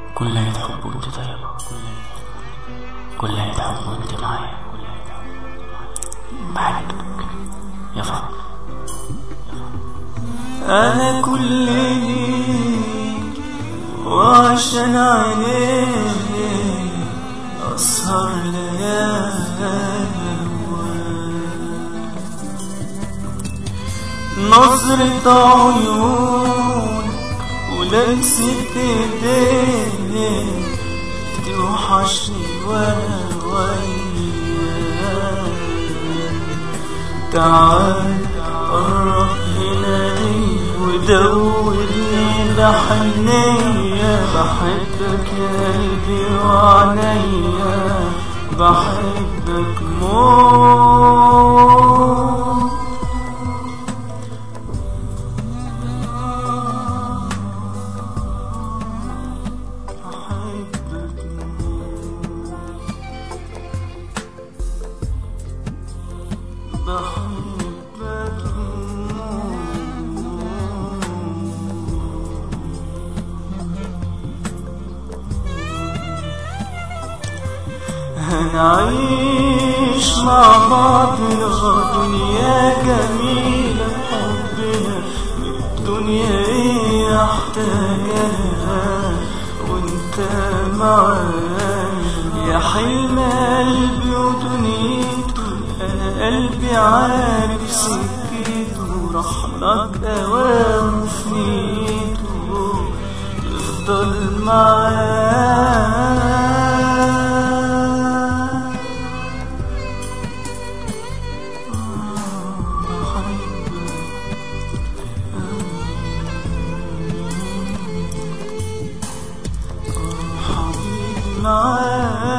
كلها حب وانت طيبة كلها حب وانت معايا بحبك يا فاطمة أنا كل ليك وعشان عينيك أسهر ليالي نظرة عيون ولمسة ايديك توحشني وانا وياك تعال قرب هنا لي ودورني بحنية بحبك يا قلبي وعينيا بحبك موت بحبك بحبك هنعيش مع بعض دنيا جميلة حبنا الدنيا ايه احتاجها وانت معايا يا حلم قلبي ودنيته انا قلبي عارف سكته رحلك اوام فنيته تفضل معايا حبيبي معاك